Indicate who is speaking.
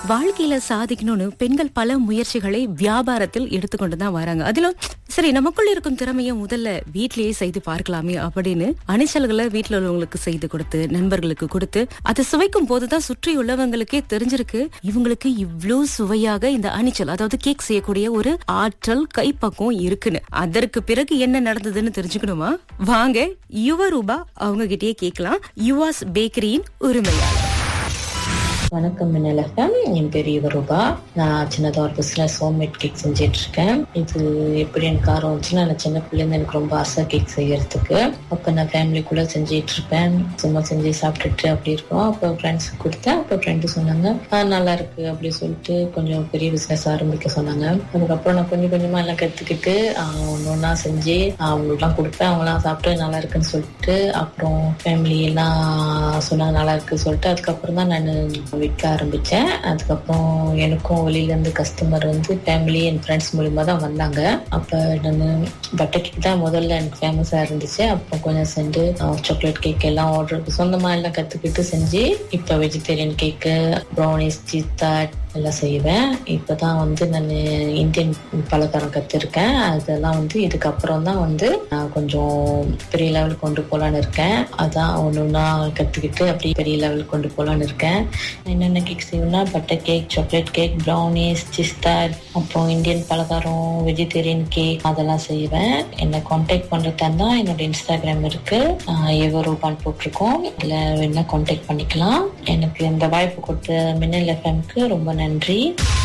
Speaker 1: வாழ்க்கையில சாதிக்கணும்னு பெண்கள் பல முயற்சிகளை வியாபாரத்தில் எடுத்துக்கொண்டு தான் வராங்க அதிலும் சரி நமக்குள்ள இருக்கும் திறமையை முதல்ல வீட்லயே செய்து பார்க்கலாமே அப்படின்னு அணிச்சல்களை வீட்டுல உள்ளவங்களுக்கு செய்து கொடுத்து நண்பர்களுக்கு கொடுத்து அதை சுவைக்கும் போதுதான் சுற்றி உள்ளவங்களுக்கே தெரிஞ்சிருக்கு இவங்களுக்கு இவ்ளோ சுவையாக இந்த அணிச்சல் அதாவது கேக் செய்யக்கூடிய ஒரு ஆற்றல் கைப்பக்குவம் இருக்குன்னு அதற்கு பிறகு என்ன நடந்ததுன்னு தெரிஞ்சுக்கணுமா வாங்க யுவரூபா அவங்க கிட்டயே கேட்கலாம் யுவாஸ் பேக்கரியின் உரிமையாளர்
Speaker 2: வணக்கம் மின்னல் எஃப்எம் என் பேர் யுவரூபா நான் சின்னதாக ஒரு பிஸ்னஸ் ஹோம்மேட் கேக் செஞ்சுட்டு இருக்கேன் இது எப்படி எனக்கு ஆர்வம் வந்துச்சுன்னா நான் சின்ன பிள்ளைங்க எனக்கு ரொம்ப ஆசை கேக் செய்யறதுக்கு அப்போ நான் ஃபேமிலிக்குள்ளே செஞ்சிட்டு இருப்பேன் சும்மா செஞ்சு சாப்பிட்டுட்டு அப்படி இருக்கோம் அப்போ ஃப்ரெண்ட்ஸுக்கு கொடுத்தேன் அப்போ ஃப்ரெண்டு சொன்னாங்க "ஆ, நல்லா இருக்கு அப்படி சொல்லிட்டு கொஞ்சம் பெரிய பிஸ்னஸ் ஆரம்பிக்க சொன்னாங்க அதுக்கப்புறம் நான் கொஞ்சம் கொஞ்சமாக எல்லாம் கற்றுக்கிட்டு ஒன்று ஒன்றா செஞ்சு அவங்களுக்குலாம் கொடுப்பேன் அவங்களாம் சாப்பிட்டு நல்லா இருக்குன்னு சொல்லிட்டு அப்புறம் ஃபேமிலி எல்லாம் சொன்னாங்க நல்லா இருக்கு சொல்லிட்டு அதுக்கப்புறம் தான் நான் விற்க ஆரம்பிச்சேன் அதுக்கப்புறம் எனக்கும் வெளியில இருந்து கஸ்டமர் வந்து ஃபேமிலி என் ஃப்ரெண்ட்ஸ் மூலியமா தான் வந்தாங்க அப்ப நான் பட்டர் கேக் தான் முதல்ல எனக்கு ஃபேமஸா இருந்துச்சு அப்போ கொஞ்சம் செஞ்சு சாக்லேட் கேக் எல்லாம் ஆர்டர் சொந்தமா எல்லாம் கத்துக்கிட்டு செஞ்சு இப்ப வெஜிடேரியன் கேக்கு ப்ரௌனிஸ் சீத்தாட் எல்லாம் செய்வேன் இப்பதான் வந்து நான் இந்தியன் பலகாரம் கத்திருக்கேன் அதெல்லாம் வந்து இதுக்கப்புறம் தான் வந்து நான் கொஞ்சம் பெரிய லெவல் கொண்டு போலான்னு இருக்கேன் அதான் ஒன்று ஒன்றா கற்றுக்கிட்டு அப்படியே பெரிய லெவல் கொண்டு போலான்னு இருக்கேன் என்னென்ன கேக் செய்வேன்னா butter cake chocolate cake brownies சிஸ்தார் அப்புறம் இந்தியன் பலகாரம் வெஜிடேரியன் கேக் அதெல்லாம் செய்வேன் என்னை காண்டாக்ட் பண்ணுறதா இருந்தால் என்னோட இன்ஸ்டாகிராம் இருக்கு எவரூபான் போட்டிருக்கோம் இதில் வேணா காண்டாக்ட் பண்ணிக்கலாம் எனக்கு இந்த வாய்ப்பு கொடுத்த மின்னல் எஃப்எம்க்கு ரொம்ப நன்றி